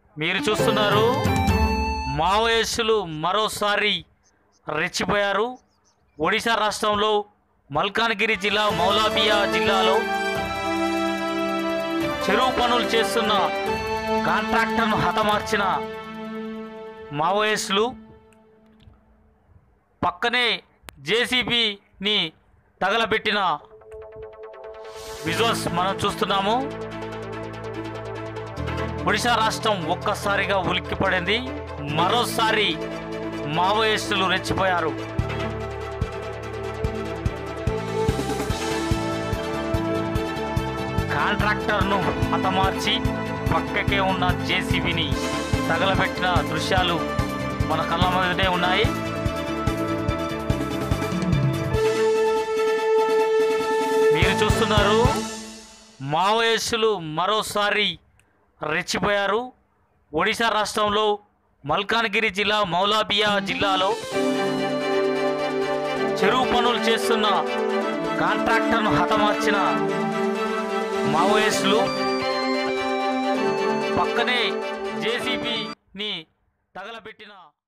మీరు చూస్తున్నారు మావోయిస్టులు మరోసారి రెచ్చిపోయారు ఒడిశా రాష్ట్రంలో మల్కాన్గిరి జిల్లా మౌలాబియా జిల్లాలో చెరువు పనులు చేస్తున్న కాంట్రాక్టర్ను హతమార్చిన మావోయిస్టులు పక్కనే జేసీబీని తగలబెట్టిన విజువల్స్ మనం చూస్తున్నాము ఒడిశా రాష్ట్రం ఒక్కసారిగా ఉలిక్కిపడింది మరోసారి మావోయిస్టులు రెచ్చిపోయారు కాంట్రాక్టర్ను హతమార్చి పక్కకే ఉన్న జేసీబీని తగలబెట్టిన దృశ్యాలు మన కళ్ళ మీదనే ఉన్నాయి మీరు చూస్తున్నారు మావోయిస్టులు మరోసారి రెచ్చిపోయారు ఒడిశా రాష్ట్రంలో మల్కాన్గిరి జిల్లా మౌలాబియా జిల్లాలో చెరువు పనులు చేస్తున్న కాంట్రాక్టర్ను హతమార్చిన మావోయిస్టులు పక్కనే జేసీబీని తగలబెట్టిన